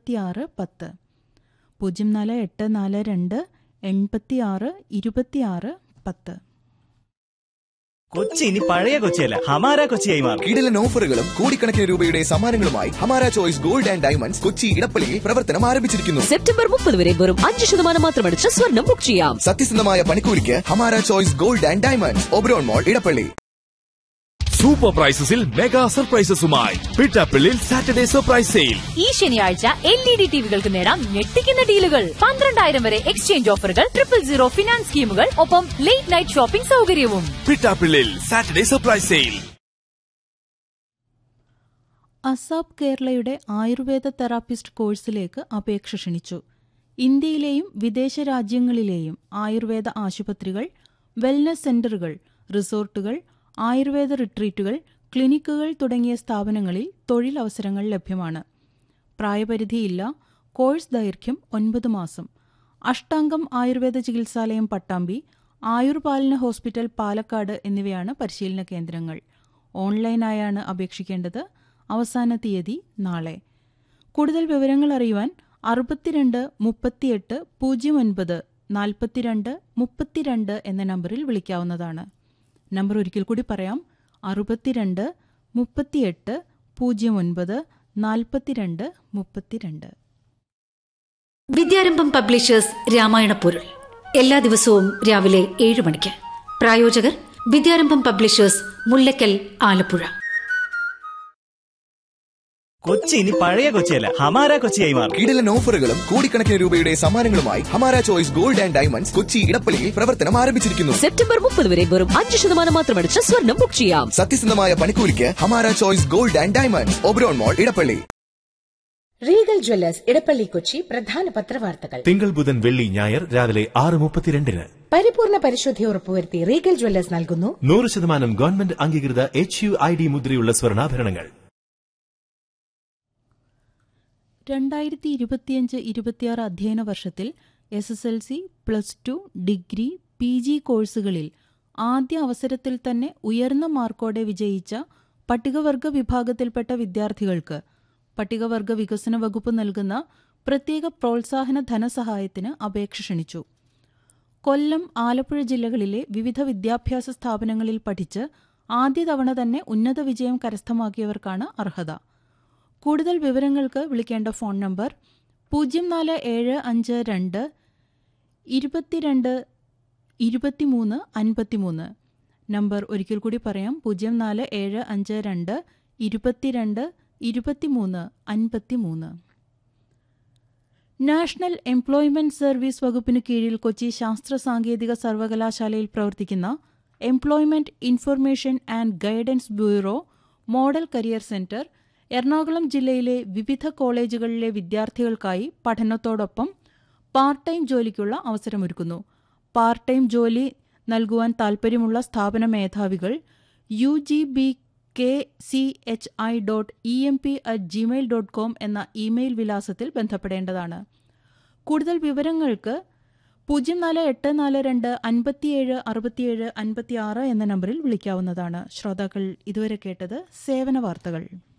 അൻപത്തിയാറ് പത്ത് പൂജ്യം നാല് എട്ട് നാല് രണ്ട് എൺപത്തിയാറ് ഇരുപത്തിയാറ് പത്ത് കൊച്ചി ഇനി പഴയ കൊച്ചിയല്ല ഹമാര കൊച്ചിയായി മാറും കിടിലൻ ഓഫറുകളും കോടിക്കണക്കിന് രൂപയുടെ സമ്മാനങ്ങളുമായി Hamara choice gold and diamonds Kochi ഇടപ്പള്ളിയിൽ പ്രവർത്തനം ആരംഭിച്ചിരിക്കുന്നു സെപ്റ്റംബർ മുപ്പത് വരെ വെറും അഞ്ച് ശതമാനം മാത്രമടിച്ച് സ്വർണം ബുക്ക് ചെയ്യാം സത്യസന്ധമായ പണിക്കൂലിക്ക് Hamara choice gold and diamonds Oberon mall Edappally super പ്രൈസസിൽ മെഗാ സർപ്രൈസസുമായി പിറ്റാപ്പിള്ളിൽ സാറ്റർഡേ സർപ്രൈസ് സെയിൽ ഈ ശനിയാഴ്ച എൽ ഇ ഡി ടിവികൾക്ക് നേടാം ഞെട്ടിക്കുന്ന ഡീലുകൾ പന്ത്രണ്ടായിരം വരെ എക്സ്ചേഞ്ച് ഓഫറുകൾ ട്രിപ്പിൾ സീറോ ഫിനാൻസ് സ്കീമുകൾ ഒപ്പം ലേറ്റ് നൈറ്റ് ഷോപ്പിംഗ് സൗകര്യവും Pittappillil Saturday surprise sale Asab കേരളയുടെ ആയുർവേദ തെറാപ്പിസ്റ്റ് കോഴ്സിലേക്ക് അപേക്ഷ ക്ഷണിച്ചു ഇന്ത്യയിലെയും വിദേശ രാജ്യങ്ങളിലെയും ആയുർവേദ ആശുപത്രികൾ വെൽനസ് സെന്ററുകൾ റിസോർട്ടുകൾ ആയുർവേദ റിട്രീറ്റുകൾ ക്ലിനിക്കുകൾ തുടങ്ങിയ സ്ഥാപനങ്ങളിൽ തൊഴിലവസരങ്ങൾ ലഭ്യമാണ് പ്രായപരിധിയില്ല കോഴ്സ് ദൈർഘ്യം ഒൻപത് മാസം അഷ്ടാംഗം ആയുർവേദ ചികിത്സാലയം പട്ടാമ്പി ആയുർപാലന ഹോസ്പിറ്റൽ പാലക്കാട് എന്നിവയാണ് പരിശീലന കേന്ദ്രങ്ങൾ ഓൺലൈനായാണ് അപേക്ഷിക്കേണ്ടത് അവസാന തീയതി നാളെ കൂടുതൽ വിവരങ്ങൾ അറിയുവാൻ അറുപത്തിരണ്ട് മുപ്പത്തിയെട്ട് പൂജ്യം ഒൻപത് നാൽപ്പത്തിരണ്ട് മുപ്പത്തിരണ്ട് എന്ന നമ്പറിൽ വിളിക്കാവുന്നതാണ് നമ്പർ ഒരിക്കൽ കൂടി പറയാം അറുപത്തിരണ്ട് മുപ്പത്തിയെട്ട് പൂജ്യം ഒൻപത് നാൽപ്പത്തിരണ്ട് മുപ്പത്തിരണ്ട് വിദ്യാരംഭം പബ്ലിഷേഴ്സ് രാമായണ പൊരുൾ എല്ലാ ദിവസവും രാവിലെ ഏഴ് മണിക്ക് പ്രായോജകർ വിദ്യാരംഭം പബ്ലിഷേഴ്സ് മുല്ലക്കൽ ആലപ്പുഴ കൊച്ചി ഇനി പഴയ കൊച്ചിയല്ല ഹമാര കൊച്ചിയായി മാറും കിടിലൻ ഓഫറുകളും കോടിക്കണക്കിന് രൂപയുടെ സമ്മാനങ്ങളുമായി Hamara choice gold and diamonds Kochi ഇടപ്പള്ളിയിൽ പ്രവർത്തനം ആരംഭിച്ചിരിക്കുന്നു സെപ്റ്റംബർ മുപ്പത് വരെ വെറും അഞ്ച് ശതമാനം മാത്രമടിച്ച് സ്വർണം ബുക്ക് ചെയ്യാം സത്യസന്ധമായ പണിക്കൂലിക്ക് Hamara choice gold and diamonds Oberon mall Edappally Regal jewellers Edappally Kochi പ്രധാന പത്രവാർത്തകൾ തിങ്കൾ ബുധൻ വെള്ളി ഞായർ രാവിലെ ആറ് മുപ്പത്തിരണ്ടിന് പരിപൂർണ പരിശുദ്ധി ഉറപ്പുവരുത്തി റീഗൽ ജ്വല്ലേഴ്സ് നൽകുന്നു നൂറ് ശതമാനം ഗവൺമെന്റ് അംഗീകൃത എച്ച് യു ഐ ഡി മുദ്രയുള്ള സ്വർണ്ണാഭരണങ്ങൾ രണ്ടായിരത്തി ഇരുപത്തിയഞ്ച് ഇരുപത്തിയാറ് അധ്യയന വർഷത്തിൽ S S L C plus two degree P G കോഴ്സുകളിൽ ആദ്യ അവസരത്തിൽ തന്നെ ഉയർന്ന മാർക്കോടെ വിജയിച്ച പട്ടികവർഗ വിഭാഗത്തിൽപ്പെട്ട വിദ്യാർത്ഥികൾക്ക് പട്ടികവർഗ വികസന വകുപ്പ് നൽകുന്ന പ്രത്യേക പ്രോത്സാഹന ധനസഹായത്തിന് അപേക്ഷ ക്ഷണിച്ചു കൊല്ലം ആലപ്പുഴ ജില്ലകളിലെ വിവിധ വിദ്യാഭ്യാസ സ്ഥാപനങ്ങളിൽ പഠിച്ച് ആദ്യ തവണ തന്നെ ഉന്നത വിജയം കരസ്ഥമാക്കിയവർക്കാണ് അർഹത കൂടുതൽ വിവരങ്ങൾക്ക് വിളിക്കേണ്ട ഫോൺ നമ്പർ പൂജ്യം നാല് ഏഴ് അഞ്ച് രണ്ട് ഇരുപത്തിരണ്ട് ഇരുപത്തിമൂന്ന് അൻപത്തിമൂന്ന് നമ്പർ ഒരിക്കൽ കൂടി പറയാം പൂജ്യം നാല് ഏഴ് അഞ്ച് രണ്ട് ഇരുപത്തിരണ്ട് ഇരുപത്തിമൂന്ന് അൻപത്തിമൂന്ന് നാഷണൽ എംപ്ലോയ്മെന്റ് സർവീസ് വകുപ്പിന് കീഴിൽ കൊച്ചി ശാസ്ത്ര സാങ്കേതിക സർവകലാശാലയിൽ പ്രവർത്തിക്കുന്ന employment information and guidance bureau model career centre Ernakulam ജില്ലയിലെ വിവിധ കോളേജുകളിലെ വിദ്യാർത്ഥികൾക്കായി പഠനത്തോടൊപ്പം പാർട്ട് ടൈം ജോലിക്കുള്ള അവസരമൊരുക്കുന്നു പാർട്ട് ടൈം ജോലി നൽകുവാൻ താൽപ്പര്യമുള്ള സ്ഥാപന മേധാവികൾ U G B K C H I dot E M P at Gmail dot com എന്ന ഇമെയിൽ വിലാസത്തിൽ ബന്ധപ്പെടേണ്ടതാണ് കൂടുതൽ വിവരങ്ങൾക്ക് പൂജ്യം നാല് എട്ട് നാല് രണ്ട് അൻപത്തിയേഴ് അറുപത്തിയേഴ് അൻപത്തിയാറ് എന്ന നമ്പറിൽ വിളിക്കാവുന്നതാണ് ശ്രോതാക്കൾ ഇതുവരെ കേട്ടത് സേവന വാർത്തകൾ